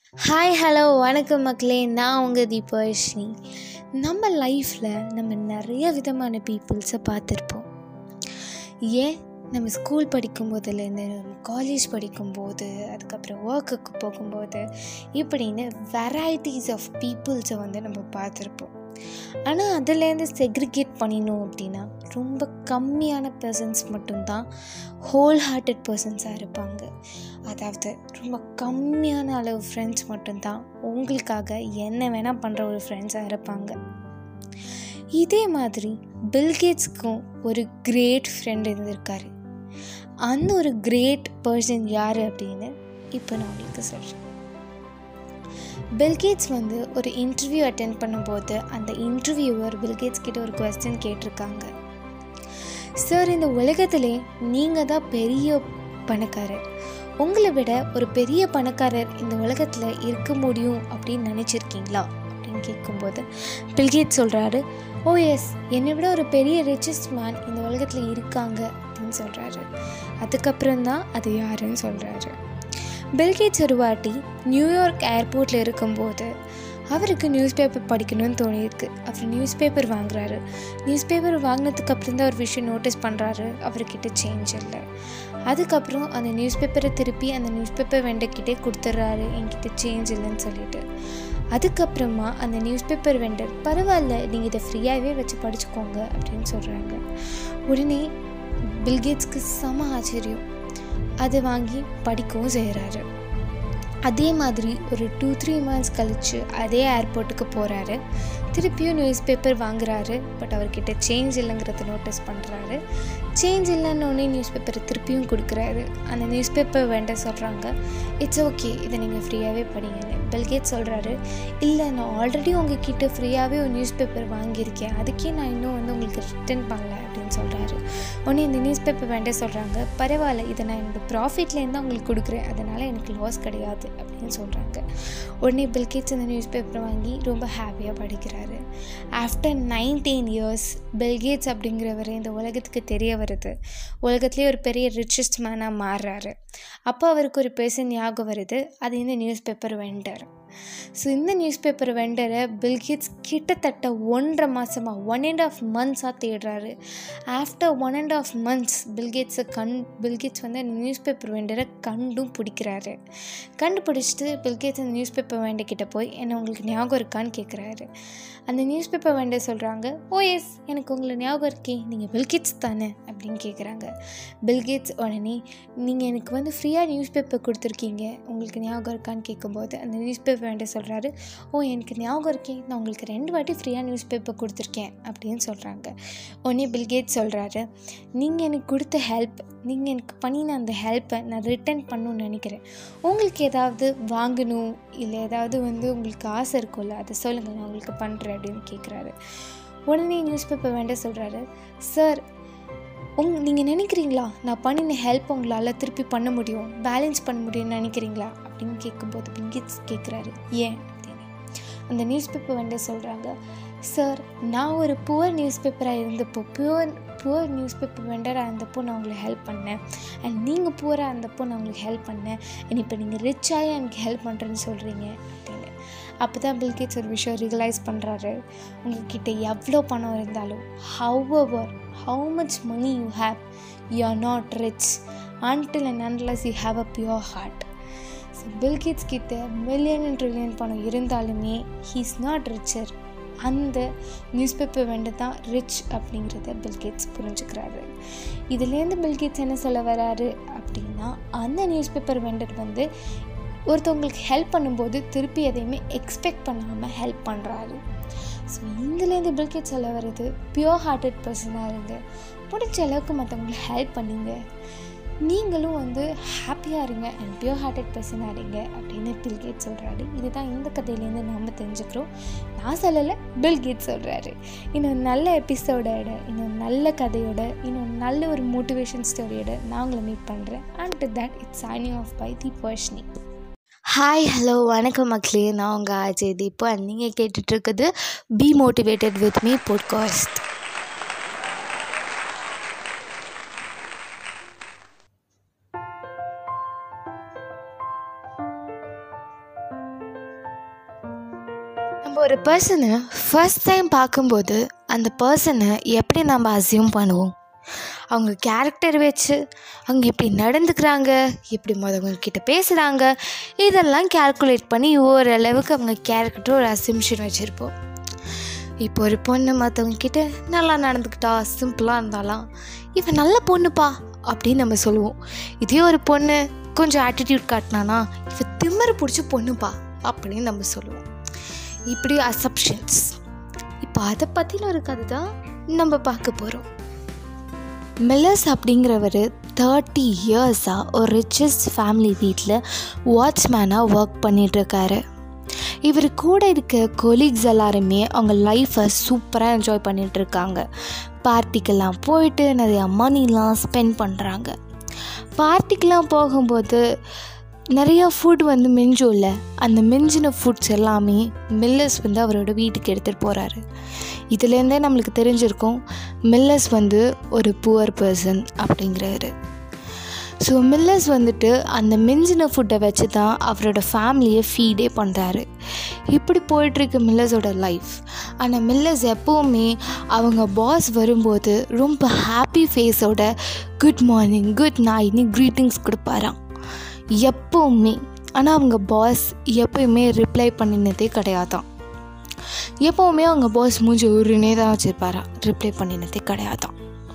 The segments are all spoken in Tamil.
ஹாய் ஹலோ வணக்கம் மக்களே நான் உங்கள் தீபவர்ஷினி நம்ம லைஃப்பில் நம்ம நிறைய விதமான பீப்புள்ஸை பார்த்துருப்போம் ஏன் நம்ம ஸ்கூல் படிக்கும்போதுலேருந்து நம்ம காலேஜ் படிக்கும்போது அதுக்கப்புறம் ஒர்க்குக்கு போகும்போது இப்படின்னு வெரைட்டிஸ் ஆஃப் பீப்புள்ஸை வந்து நம்ம பார்த்துருப்போம் ஆனால் அதுலேருந்து செக்ரிகேட் பண்ணினோம் அப்படின்னா ரொம்ப கம்மியான பர்சன்ஸ் மட்டும்தான் ஹோல் ஹார்ட்டட் பர்சன்ஸாக இருப்பாங்க அதாவது ரொம்ப கம்மியான அளவு ஃப்ரெண்ட்ஸ் மட்டும்தான் உங்களுக்காக என்ன வேணால் பண்ணுற ஒரு ஃப்ரெண்ட்ஸாக இருப்பாங்க இதே மாதிரி பில்கேட்ஸ்க்கும் ஒரு கிரேட் ஃப்ரெண்ட் இருந்திருக்காரு அந்த ஒரு கிரேட் பர்சன் யார் அப்படின்னு இப்போ நான் உங்களுக்கு சொல்கிறேன் பில்கேட்ஸ் வந்து ஒரு இன்டர்வியூ அட்டென்ட் பண்ணும்போது அந்த இன்டர்வியூவர் பில்கேட்ஸ் கிட்ட ஒரு கொஸ்டின் கேட்டிருக்காங்க சார் இந்த உலகத்திலே நீங்கள் தான் பெரிய பணக்காரர் உங்களை விட ஒரு பெரிய பணக்காரர் இந்த உலகத்தில் இருக்க முடியும் அப்படின்னு நினச்சிருக்கீங்களா அப்படின்னு கேட்கும்போது பில்கேட் சொல்கிறாரு ஓ எஸ் என்னை விட ஒரு பெரிய ரிச்சஸ்ட் மேன் இந்த உலகத்தில் இருக்காங்க அப்படின்னு சொல்கிறாரு அதுக்கப்புறம் தான் அது யாருன்னு சொல்கிறாரு பில்கேட்ஸ் ஒரு வாட்டி நியூயார்க் ஏர்போர்ட்டில் இருக்கும்போது அவருக்கு நியூஸ் பேப்பர் படிக்கணும்னு தோணியிருக்கு அவர் நியூஸ் பேப்பர் வாங்குறாரு நியூஸ் பேப்பர் வாங்கினதுக்கு அப்புறம் தான் ஒரு விஷயம் நோட்டீஸ் பண்ணுறாரு அவர்கிட்ட சேஞ்ச் இல்லை அதுக்கப்புறம் அந்த நியூஸ் பேப்பரை திருப்பி அந்த நியூஸ் பேப்பர் வெண்டர்கிட்டே கொடுத்துட்றாரு என்கிட்ட சேஞ்ச் இல்லைன்னு சொல்லிட்டு அதுக்கப்புறமா அந்த நியூஸ் பேப்பர் வெண்டர் பரவாயில்ல நீங்கள் இதை ஃப்ரீயாகவே வச்சு படிச்சுக்கோங்க அப்படின்னு சொல்கிறாங்க உடனே பில்கேட்ஸ்க்கு செம ஆச்சரியம் அதை வாங்கி படிக்கவும் செய்கிறாரு அதே மாதிரி ஒரு டூ த்ரீ மந்த்ஸ் கழித்து அதே ஏர்போர்ட்டுக்கு போகிறாரு திருப்பியும் நியூஸ் பேப்பர் வாங்குறாரு பட் அவர்கிட்ட சேஞ்ச் இல்லைங்கிறத நோட்டீஸ் பண்ணுறாரு சேஞ்ச் இல்லைன்னொடனே நியூஸ் பேப்பரை திருப்பியும் கொடுக்குறாரு அந்த நியூஸ் பேப்பர் வேண்ட சொல்கிறாங்க இட்ஸ் ஓகே இதை நீங்கள் ஃப்ரீயாகவே படிங்கன்னு பில்கேட் சொல்கிறாரு இல்லை நான் ஆல்ரெடி உங்ககிட்ட ஃப்ரீயாகவே ஒரு நியூஸ் பேப்பர் வாங்கியிருக்கேன் அதுக்கே நான் இன்னும் வந்து உங்களுக்கு ரிட்டர்ன் பண்ணல அப்படின்னு சொல்கிறாரு உடனே இந்த நியூஸ் பேப்பர் வேண்ட சொல்கிறாங்க பரவாயில்ல இதை நான் என்னோடய ப்ராஃபிட்லேருந்து தான் உங்களுக்கு கொடுக்குறேன் அதனால் எனக்கு லாஸ் கிடையாது அப்படின்னு சொல்கிறாங்க உடனே பில்கேட்ஸ் இந்த நியூஸ் பேப்பரை வாங்கி ரொம்ப ஹாப்பியாக படிக்கிறாரு ஆஃப்டர் நைன்டீன் இயர்ஸ் பில்கேட்ஸ் அப்படிங்கிறவர் இந்த உலகத்துக்கு தெரிய வருது உலகத்துலேயே ஒரு பெரிய ரிச்சஸ்ட் மேனாக மாறுறாரு அப்போ அவருக்கு ஒரு பேசன் ஞாபகம் வருது அது இந்த நியூஸ் பேப்பர் வெண்டர் ஸோ இந்த நியூஸ் பேப்பர் வெண்டரை பில்கேட்ஸ் கிட்டத்தட்ட ஒன்றரை மாதமாக ஒன் அண்ட் ஆஃப் மந்த்ஸாக தேடுறாரு after one and half months பில்கேட்ஸை கண் பில்கேட்ஸ் வந்து அந்த நியூஸ் பேப்பர் வெண்டரை கண்டும் பிடிக்கிறாரு கண்டுபிடிச்சிட்டு பில்கேட்ஸ் அந்த நியூஸ் பேப்பர் வெண்டர்கிட்ட போய் என்ன உங்களுக்கு ஞாபகம் இருக்கான்னு கேட்குறாரு அந்த நியூஸ் பேப்பர் வெண்டர் சொல்கிறாங்க ஓ எஸ் எனக்கு உங்களை ஞாபகம் இருக்கே நீங்கள் பில்கேட்ஸ் தானே அப்படின்னு கேட்குறாங்க பில்கேட்ஸ் உடனே நீங்கள் எனக்கு வந்து ஃப்ரீயாக நியூஸ் பேப்பர் கொடுத்துருக்கீங்க உங்களுக்கு ஞாபகம் இருக்கான்னு கேட்கும்போது அந்த நியூஸ் பேப்பர் வேண்ட சொல்கிறாரு ஓ எனக்கு ஞாபகம் இருக்கே நான் உங்களுக்கு ரெண்டு வாட்டி ஃப்ரீயாக நியூஸ் பேப்பர் கொடுத்துருக்கேன் அப்படின்னு சொல்கிறாங்க உடனே பில்கேட்ஸ் சொல்கிறாரு நீங்கள் எனக்கு கொடுத்த ஹெல்ப் நீங்கள் எனக்கு பண்ணின அந்த ஹெல்ப்பை நான் ரிட்டர்ன் பண்ணணும்னு நினைக்கிறேன் உங்களுக்கு ஏதாவது வாங்கணும் இல்லை ஏதாவது வந்து உங்களுக்கு ஆசை இருக்கும்ல அதை சொல்லுங்கள் நான் உங்களுக்கு பண்ணுறேன் அப்படின்னு கேட்குறாரு உடனே நியூஸ் பேப்பர் வேண்ட சொல்கிறாரு சார் உங் நீங்கள் நினைக்கிறீங்களா நான் பண்ணின ஹெல்ப் உங்களால் திருப்பி பண்ண முடியும் பேலன்ஸ் பண்ண முடியும்னு நினைக்கிறீங்களா அப்படின்னு கேட்கும்போது பில்கிட்ஸ் கேட்குறாரு ஏன் அப்படின்னு அந்த நியூஸ் பேப்பர் வந்து சொல்கிறாங்க சார் நான் ஒரு புவர் நியூஸ் பேப்பராக இருந்தப்போ புவர் புவர் நியூஸ் பேப்பர் வெண்டராக இருந்தப்போ நான் உங்களுக்கு ஹெல்ப் பண்ணேன் அண்ட் நீங்கள் புவராக இருந்தப்போ நான் உங்களுக்கு ஹெல்ப் பண்ணேன் அண்ட் இப்போ நீங்கள் ரிச்சாக எனக்கு ஹெல்ப் பண்ணுறேன்னு சொல்கிறீங்க அப்படின்னு அப்போ தான் பில்கேட்ஸ் ஒரு விஷயம் ரியலைஸ் பண்ணுறாரு உங்ககிட்ட எவ்வளோ பணம் இருந்தாலும் ஹவ் அவர் how much money you have you are not rich until and unless you have a pure heart so Bill Gates கிட்ட மில்லியன் அண்ட் ட்ரில்லியன் பணம் இருந்தாலுமே ஹீஸ் நாட் ரிச்சர் அந்த நியூஸ் பேப்பர் வெண்டு தான் ரிச் அப்படிங்கிறத பில்கேட்ஸ் புரிஞ்சுக்கிறாரு இதுலேருந்து பில்கேட்ஸ் என்ன சொல்ல வராரு அப்படின்னா அந்த நியூஸ் பேப்பர் வெண்டர் வந்து ஒருத்தவங்களுக்கு ஹெல்ப் பண்ணும்போது திருப்பி எதையுமே எக்ஸ்பெக்ட் பண்ணாமல் ஹெல்ப் பண்ணுறாரு ஸோ இதுலேருந்து பில்கேட் சொல்ல வர்றது பியோர் ஹார்ட்டட் பர்சனாக இருங்க பிடிச்ச அளவுக்கு மற்றவங்களுக்கு ஹெல்ப் பண்ணுங்க நீங்களும் வந்து ஹாப்பியாக இருங்க அண்ட் பியோர் ஹார்ட்டட் பர்சனாக இருங்க அப்படின்னு பில்கேட் சொல்கிறாரு இதுதான் இந்த கதையிலேருந்து நாம் தெரிஞ்சுக்கிறோம் நான் சொல்லலை பில்கேட் சொல்கிறாரு இன்னும் நல்ல எபிசோடோட இன்னும் நல்ல கதையோட இன்னும் நல்ல ஒரு மோட்டிவேஷன் ஸ்டோரியோட நான் உங்களை மீட் பண்ணுறேன் and that it's signing off by Dharshini hi hello வணக்கம் மக்களே நான் உங்கள் அஜய் தீபு அண்ட் நீங்கள் கேட்டுட்ருக்குது be motivated with me podcast நம்ம ஒரு பர்சனை ஃபர்ஸ்ட் டைம் பார்க்கும்போது அந்த பர்சனை எப்படி நம்ம அசியூம் பண்ணுவோம் அவங்க கேரக்டர் வச்சு அவங்க எப்படி நடந்துக்கிறாங்க எப்படி மற்றவங்கக்கிட்ட பேசுகிறாங்க இதெல்லாம் கால்குலேட் பண்ணி ஓரளவுக்கு அவங்க கேரக்டர் ஒரு அசிம்ஷன் வச்சுருப்போம் இப்போ ஒரு பொண்ணு மற்றவங்க கிட்ட நல்லா நடந்துக்கிட்டா சிம்பிளாக இருந்தாலாம் இவன் நல்ல பொண்ணுப்பா அப்படின்னு நம்ம சொல்லுவோம் இதே ஒரு பொண்ணு கொஞ்சம் ஆட்டிடியூட் காட்டினானா இவன் திமிரு பிடிச்ச பொண்ணுப்பா அப்படின்னு நம்ம சொல்லுவோம் இப்படி அசப்ஷன்ஸ் இப்போ அதை பற்றின ஒரு கதை தான் நம்ம பார்க்க போகிறோம் மில்லர்ஸ் அப்படிங்கிறவர் தேர்ட்டி இயர்ஸாக ஒரு ரிச்சஸ்ட் ஃபேமிலி வீட்டில் வாட்ச்மேனாக ஒர்க் பண்ணிகிட்ருக்காரு இவர் கூட இருக்க கொலீக்ஸ் எல்லாருமே அவங்க லைஃப்பை சூப்பராக என்ஜாய் பண்ணிகிட்டு இருக்காங்க பார்ட்டிக்கெல்லாம் போயிட்டு நிறையா மணிலாம் ஸ்பெண்ட் பண்ணுறாங்க பார்ட்டிக்கெலாம் போகும்போது நிறையா ஃபுட் வந்து மிஞ்சும் இல்லை அந்த மிஞ்சின ஃபுட்ஸ் எல்லாமே மில்லர்ஸ் வந்து அவரோட வீட்டுக்கு எடுத்துகிட்டு போகிறாரு இதுலேருந்தே நம்மளுக்கு தெரிஞ்சிருக்கும் மில்லர்ஸ் வந்து ஒரு புவர் பர்சன் அப்படிங்கிறாரு ஸோ மில்லர்ஸ் வந்துட்டு அந்த மிஞ்சின ஃபுட்டை வச்சு தான் அவரோட ஃபேமிலியை ஃபீடே பண்ணுறாரு இப்படி போயிட்டுருக்கு மில்லர்ஸோட லைஃப் ஆனால் மில்லர்ஸ் எப்போவுமே அவங்க பாஸ் வரும்போது ரொம்ப ஹாப்பி ஃபேஸோட குட் மார்னிங் குட் நைட்னு க்ரீட்டிங்ஸ் கொடுப்பாராம் எப்போவுமே ஆனால் அவங்க பாஸ் எப்போயுமே ரிப்ளை பண்ணினதே கிடையாதான் எப்போவுமே அவங்க பாஸ் மூஞ்சி உருனே தான் வச்சுருப்பாரா ரிப்ளை பண்ணினதே கிடையாதான்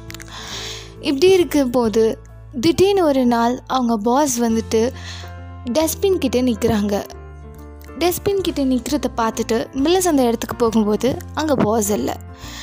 இப்படி இருக்கும் போது திடீர்னு ஒரு நாள் அவங்க பாஸ் வந்துட்டு டஸ்ட்பின் கிட்டே நிற்கிறாங்க டஸ்ட்பின் கிட்டே நிற்கிறத பார்த்துட்டு மில்லஸ் அந்த இடத்துக்கு போகும்போது அங்கே பாஸ் இல்லை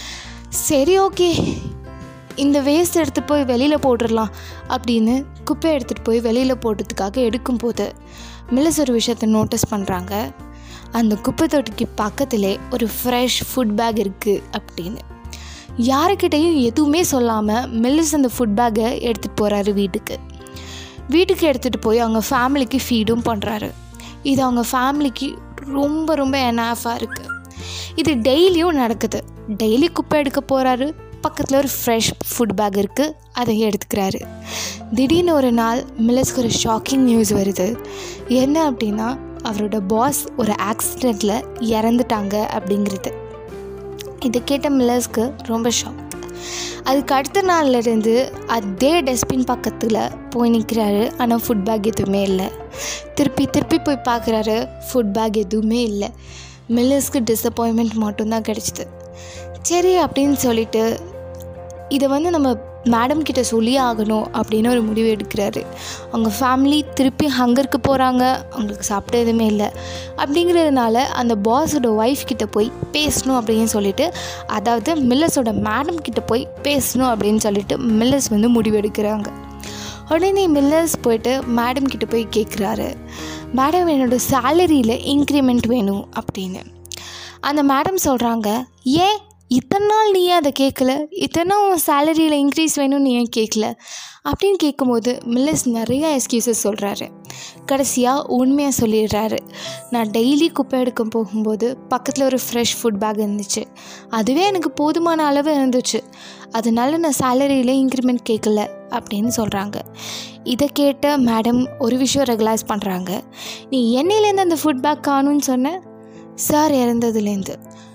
சரி ஓகே இந்த வேஸ்ட் எடுத்துகிட்டு போய் வெளியில் போட்டுடலாம் அப்படின்னு குப்பை எடுத்துகிட்டு போய் வெளியில் போடுறதுக்காக எடுக்கும்போது மில்லஸ் ஒரு விஷயத்தை நோட்டீஸ் பண்ணுறாங்க அந்த குப்பை தொட்டிக்கு பக்கத்திலே ஒரு ஃப்ரெஷ் ஃபுட் பேக் இருக்குது அப்படின்னு யாருக்கிட்டையும் எதுவுமே சொல்லாமல் மில்லிஸ் அந்த ஃபுட் பேக்கை எடுத்துகிட்டு போகிறாரு வீட்டுக்கு வீட்டுக்கு எடுத்துகிட்டு போய் அவங்க ஃபேமிலிக்கு ஃபீடும் பண்ணுறாரு இது அவங்க ஃபேமிலிக்கு ரொம்ப ரொம்ப எனாஃபாக இருக்குது இது டெய்லியும் நடக்குது டெய்லி குப்பை எடுக்க போகிறாரு பக்கத்தில் ஒரு ஃப்ரெஷ் ஃபுட் பேக் இருக்குது அதை எடுத்துக்கிறாரு திடீர்னு ஒரு நாள் மில்லஸ்க்கு ஒரு ஷாக்கிங் நியூஸ் வருது என்ன அப்படின்னா அவரோட பாஸ் ஒரு ஆக்சிடெண்ட்டில் இறந்துட்டாங்க அப்படிங்கிறது இதை கேட்ட மில்லர்ஸ்க்கு ரொம்ப ஷாக் அதுக்கு அடுத்த நாள்லேருந்து அதே டஸ்ட்பின் பக்கத்தில் போய் நிற்கிறாரு ஆனால் ஃபுட் பேக் எதுவுமே இல்லை திருப்பி திருப்பி போய் பார்க்குறாரு ஃபுட் பேக் எதுவுமே இல்லை மில்லர்ஸ்க்கு டிசப்பாயின்மெண்ட் மட்டும்தான் கிடச்சிது சரி அப்படின்னு சொல்லிட்டு இதை வந்து நம்ம மேடம் கிட்ட சொல்லி ஆகணும் அப்படின்னு ஒரு முடிவு எடுக்கிறாரு அவங்க ஃபேமிலி திருப்பி ஹங்கருக்கு போகிறாங்க அவங்களுக்கு சாப்பிட எதுவுமே இல்லை அப்படிங்கிறதுனால அந்த பாஸோட ஒய்ஃப் கிட்ட போய் பேசணும் அப்படின்னு சொல்லிட்டு அதாவது மில்லர்ஸோட மேடம் கிட்ட போய் பேசணும் அப்படின்னு சொல்லிட்டு மில்லர்ஸ் வந்து முடிவு எடுக்கிறாங்க உடனே மில்லர்ஸ் போயிட்டு மேடம் கிட்ட போய் கேட்குறாரு மேடம் என்னோடய சேலரியில் இன்க்ரிமெண்ட் வேணும் அப்படின்னு அந்த மேடம் சொல்கிறாங்க ஏன் இத்தனை நாள் நீ ஏன் அதை கேட்கல இத்தனை உன் சேலரியில் இன்க்ரீஸ் வேணும்னு நீ ஏன் கேட்கல அப்படின்னு கேட்கும்போது மில்லஸ் நிறையா எக்ஸ்கியூசஸ் சொல்கிறாரு கடைசியாக உண்மையாக சொல்லிடுறாரு நான் டெய்லி குப்பை எடுக்க போகும்போது பக்கத்தில் ஒரு ஃப்ரெஷ் ஃபுட் பேக் இருந்துச்சு அதுவே எனக்கு போதுமான அளவு இருந்துச்சு அதனால நான் சேலரியில் இன்க்ரிமெண்ட் கேட்கல அப்படின்னு சொல்கிறாங்க இதை கேட்ட மேடம் ஒரு விஷயம் ரெகுலைஸ் பண்ணுறாங்க நீ என்னையிலேருந்து அந்த ஃபுட் பேக் காணும்னு சொன்ன சார் இறந்ததுலேருந்து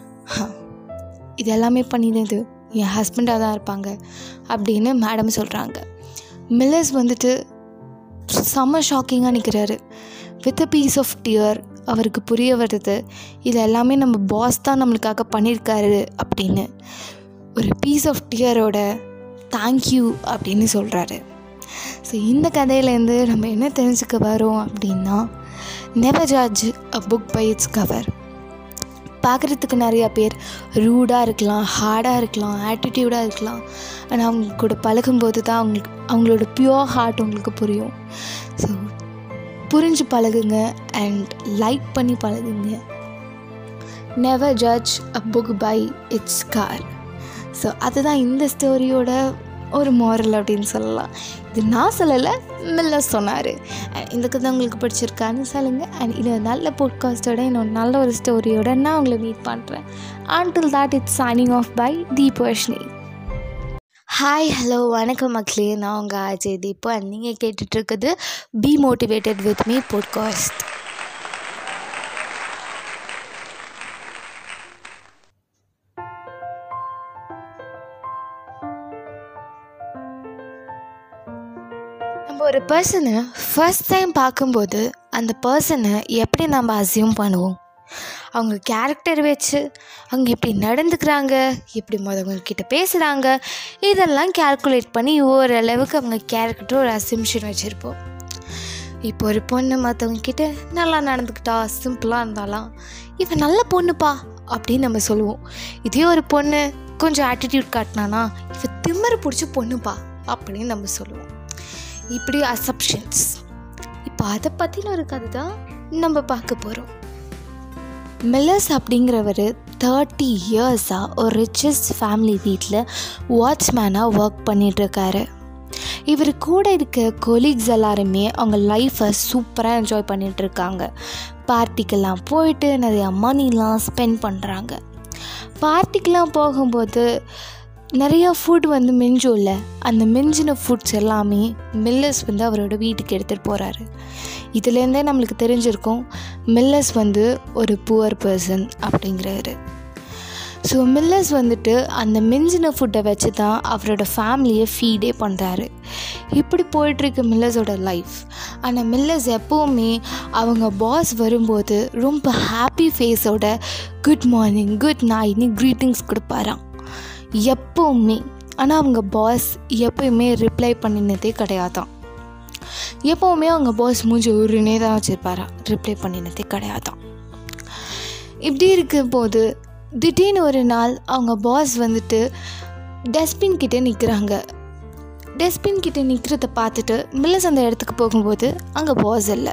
இது எல்லாமே பண்ணினது என் ஹஸ்பண்டாக தான் இருப்பாங்க அப்படின்னு மேடம் சொல்கிறாங்க மில்லர்ஸ் வந்துட்டு செம்ம ஷாக்கிங்காக நிற்கிறாரு with a piece of tear அவருக்கு புரிய வருது இது எல்லாமே நம்ம பாஸ் தான் நம்மளுக்காக பண்ணியிருக்காரு அப்படின்னு ஒரு பீஸ் ஆஃப் டியரோட தேங்க்யூ அப்படின்னு சொல்கிறாரு ஸோ இந்த கதையிலேருந்து நம்ம என்ன தெரிஞ்சுக்க வரோம் அப்படின்னா never judge a book by its cover பார்க்குறதுக்கு நிறையா பேர் ரூடாக இருக்கலாம் ஹார்டாக இருக்கலாம் ஆட்டிடியூடாக இருக்கலாம் ஆனால் அவங்க கூட பழகும்போது தான் அவங்களுக்கு அவங்களோட பியோர் ஹார்ட் உங்களுக்கு புரியும் ஸோ புரிஞ்சு பழகுங்க அண்ட் லைக் பண்ணி பழகுங்க never judge a book by its cover so அதுதான் இந்த ஸ்டோரியோட ஒரு மாரல் அப்படின்னு சொல்லலாம் இது நான் சொல்லலை மில்ல சொன்னார் இந்த கதை உங்களுக்கு பிடிச்சிருக்கான்னு சொல்லுங்கள் அண்ட் இது நல்ல பாட்காஸ்ட்டோட இன்னொரு நல்ல ஒரு ஸ்டோரியோட நான் உங்களை மீட் பண்ணுறேன் until that it's signing off by Dharshini hi hello வணக்கம் மக்களே நான் உங்கள் அஜய் தீபு அண்ட் நீங்கள் கேட்டுட்ருக்குது be motivated with me podcast ஒரு பர்சனை ஃபர்ஸ்ட் டைம் பார்க்கும்போது அந்த பர்சனை எப்படி நம்ம அசியூம் பண்ணுவோம் அவங்க கேரக்டர் வச்சு அவங்க எப்படி நடந்துக்கிறாங்க எப்படி மற்றவங்க கிட்ட பேசுகிறாங்க இதெல்லாம் கேல்குலேட் பண்ணி ஓரளவுக்கு அவங்க கேரக்டர் ஒரு அசிம்ஷன் வச்சுருப்போம் இப்போ ஒரு பொண்ணு மற்றவங்க கிட்ட நல்லா நடந்துக்கிட்டா சிம்பிளாக இருந்தாலாம் இவன் நல்ல பொண்ணுப்பா அப்படின்னு நம்ம சொல்லுவோம் இதே ஒரு பொண்ணு கொஞ்சம் ஆட்டிடியூட் காட்டினானா இவ திமிரு பிடிச்ச பொண்ணுப்பா அப்படின்னு நம்ம சொல்லுவோம் இப்படி அசப்ஷன்ஸ் இப்போ அதை பற்றின ஒரு கதை தான் நம்ம பார்க்க போகிறோம் மில்லர்ஸ் அப்படிங்கிறவர் தேர்ட்டி இயர்ஸாக ஒரு ரிச்சஸ்ட் ஃபேமிலி வீட்டில் வாட்ச்மேனாக ஒர்க் பண்ணிகிட்ருக்காரு இவர் கூட இருக்க கொலீக்ஸ் எல்லாருமே அவங்க லைஃப்பை சூப்பராக என்ஜாய் பண்ணிகிட்ருக்காங்க பார்ட்டிக்கெல்லாம் போயிட்டு நிறையா மணிலாம் ஸ்பெண்ட் பண்ணுறாங்க பார்ட்டிக்கெலாம் போகும்போது நிறையா ஃபுட் வந்து மிஞ்சும் இல்லை அந்த மிஞ்சின ஃபுட்ஸ் எல்லாமே மில்லர்ஸ் வந்து அவரோட வீட்டுக்கு எடுத்துகிட்டு போகிறாரு இதுலேருந்தே நம்மளுக்கு தெரிஞ்சிருக்கும் மில்லர்ஸ் வந்து ஒரு புவர் பர்சன் அப்படிங்கிறாரு ஸோ மில்லர்ஸ் வந்துட்டு அந்த மிஞ்சின ஃபுட்டை வச்சு தான் அவரோட ஃபேமிலியை ஃபீடே பண்ணுறாரு இப்படி போயிட்டுருக்கு மில்லர்ஸோட லைஃப் ஆனால் மில்லர்ஸ் எப்போவுமே அவங்க பாஸ் வரும்போது ரொம்ப ஹாப்பி ஃபேஸோட குட் மார்னிங் குட் நைட்னு க்ரீட்டிங்ஸ் கொடுப்பாராம் எப்போவுமே ஆனால் அவங்க பாஸ் எப்போயுமே ரிப்ளை பண்ணினதே கிடையாதான் எப்போவுமே அவங்க பாஸ் மூஞ்சி உருனே தான் வச்சுருப்பாரா ரிப்ளை பண்ணினதே கிடையாதான் இப்படி இருக்கும் போது திடீர்னு ஒரு நாள் அவங்க பாஸ் வந்துட்டு டஸ்ட்பின் கிட்டே நிற்கிறாங்க டஸ்ட்பின் கிட்டே நிற்கிறத பார்த்துட்டு மில்லஸ் அந்த இடத்துக்கு போகும்போது அங்கே பாஸ் இல்லை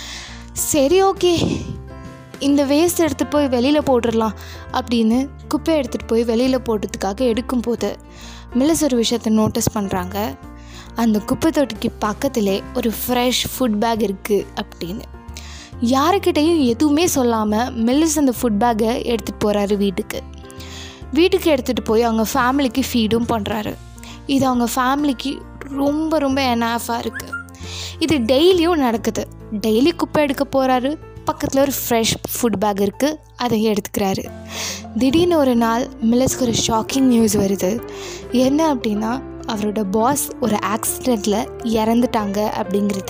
சரி ஓகே இந்த வேஸ்ட் எடுத்துகிட்டு போய் வெளியில் போட்டுடலாம் அப்படின்னு குப்பை எடுத்துகிட்டு போய் வெளியில் போடுறதுக்காக எடுக்கும்போது மில்லஸ் ஒரு விஷயத்தை நோட்டீஸ் பண்ணுறாங்க அந்த குப்பை தொட்டிக்கு பக்கத்திலே ஒரு ஃப்ரெஷ் ஃபுட் பேக் இருக்குது அப்படின்னு யாருக்கிட்டையும் எதுவுமே சொல்லாமல் மில்லிஸ் அந்த ஃபுட் பேக்கை எடுத்துகிட்டு போகிறாரு வீட்டுக்கு வீட்டுக்கு எடுத்துகிட்டு போய் அவங்க ஃபேமிலிக்கு ஃபீடும் பண்ணுறாரு இது அவங்க ஃபேமிலிக்கு ரொம்ப ரொம்ப எனாஃபாக இருக்குது இது டெய்லியும் நடக்குது டெய்லி குப்பை எடுக்க போகிறாரு பக்கத்தில் ஒரு ஃப்ரெஷ் ஃபுட் பேக் இருக்குது அதை எடுத்துக்கிறாரு திடீர்னு ஒரு நாள் மில்லஸ்க்கு ஒரு ஷாக்கிங் நியூஸ் வருது என்ன அப்படின்னா அவரோட பாஸ் ஒரு ஆக்சிடெண்ட்டில் இறந்துட்டாங்க அப்படிங்கிறது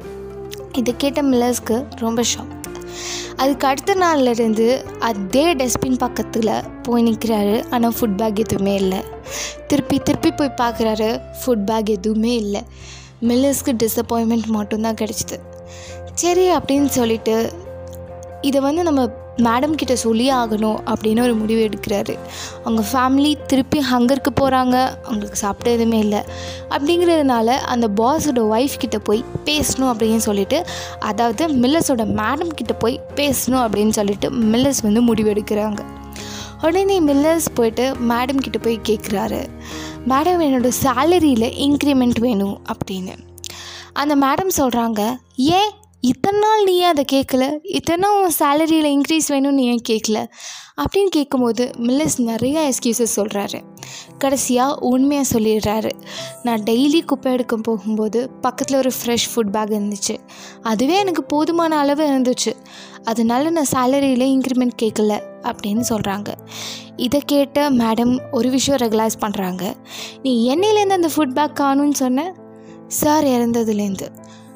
இதை கேட்ட மில்லர்ஸ்க்கு ரொம்ப ஷாக் அதுக்கு அடுத்த நாள்லேருந்து அதே டஸ்ட்பின் பக்கத்தில் போய் நிற்கிறாரு ஆனால் ஃபுட் பேக் எதுவுமே இல்லை திருப்பி திருப்பி போய் பார்க்குறாரு ஃபுட் பேக் எதுவுமே இல்லை மில்லர்ஸ்க்கு டிசப்பாயின்மெண்ட் மட்டும்தான் கிடச்சிது சரி அப்படின்னு சொல்லிட்டு இதை வந்து நம்ம மேடம் கிட்ட சொல்லி ஆகணும் அப்படின்னு ஒரு முடிவு எடுக்கிறாரு அவங்க ஃபேமிலி திருப்பி ஹங்கருக்கு போகிறாங்க அவங்களுக்கு சாப்பிட எதுவுமே இல்லை அப்படிங்கிறதுனால அந்த பாஸோட ஒய்ஃப் கிட்ட போய் பேசணும் அப்படின்னு சொல்லிட்டு அதாவது மில்லர்ஸோட மேடம் கிட்ட போய் பேசணும் அப்படின்னு சொல்லிட்டு மில்லர்ஸ் வந்து முடிவு எடுக்கிறாங்க உடனே மில்லர்ஸ் போயிட்டு மேடம் கிட்ட போய் கேட்குறாரு மேடம் என்னோடய சேலரியில் இன்க்ரிமெண்ட் வேணும் அப்படின்னு அந்த மேடம் சொல்கிறாங்க ஏன் இத்தனை நாள் நீ ஏன் அதை கேட்கல இத்தனை உன் சேலரியில் இன்க்ரீஸ் வேணும்னு நீ ஏன் கேட்கல அப்படின்னு கேட்கும்போது மில்லஸ் நிறையா எக்ஸ்கியூசஸ் சொல்கிறாரு கடைசியாக உண்மையாக சொல்லிடுறாரு நான் டெய்லி குப்பை எடுக்க போகும்போது பக்கத்தில் ஒரு ஃப்ரெஷ் ஃபுட் பேக் இருந்துச்சு அதுவே எனக்கு போதுமான அளவு இருந்துச்சு அதனால நான் சேலரியில் இன்க்ரிமெண்ட் கேட்கல அப்படின்னு சொல்கிறாங்க இதை கேட்ட மேடம் ஒரு விஷயம் ரெகுலைஸ் பண்ணுறாங்க நீ என்னையிலேருந்து அந்த ஃபுட் பேக் காணும்னு சொன்ன சார் இறந்ததுலேருந்து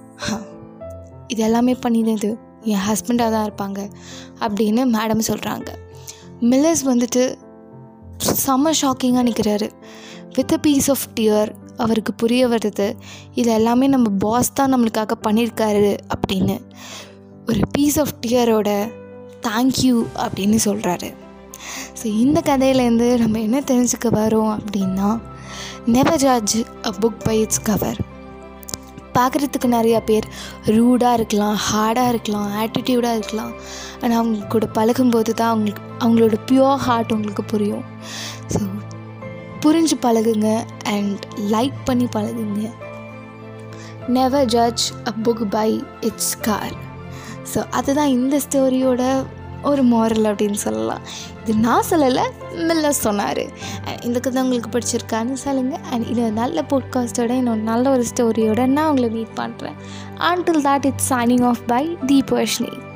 இது எல்லாமே பண்ணினது என் ஹஸ்பண்டாக தான் இருப்பாங்க அப்படின்னு மேடம் சொல்கிறாங்க மில்லர்ஸ் வந்துட்டு செம்ம ஷாக்கிங்காக நிற்கிறாரு with a piece of tear அவருக்கு புரிய வருது இது எல்லாமே நம்ம பாஸ் தான் நம்மளுக்காக பண்ணியிருக்காரு அப்படின்னு ஒரு பீஸ் ஆஃப் டியரோட தேங்க்யூ அப்படின்னு சொல்கிறாரு ஸோ இந்த கதையிலேருந்து நம்ம என்ன தெரிஞ்சுக்க வரோம் அப்படின்னா never judge a book by its cover பார்க்குறதுக்கு நிறையா பேர் ரூடாக இருக்கலாம் ஹார்டாக இருக்கலாம் ஆட்டிடியூடாக இருக்கலாம் ஆனால் அவங்க கூட பழகும்போது தான் அவங்களுக்கு அவங்களோட பியோர் ஹார்ட் உங்களுக்கு புரியும் ஸோ புரிஞ்சு பழகுங்க அண்ட் லைக் பண்ணி பழகுங்க never judge a book by its cover so அதுதான் இந்த ஸ்டோரியோட ஒரு மாரல் அப்படின்னு சொல்லலாம் இது நான் சொல்லலை மில்ல சொன்னார் இந்த கதை உங்களுக்கு பிடிச்சிருக்கான்னு சொல்லுங்கள் அண்ட் இது நல்ல பாட்காஸ்ட்டோட இன்னொரு நல்ல ஒரு ஸ்டோரியோட நான் உங்களை மீட் பண்ணுறேன் until that it's signing off by தீபர்ஷினி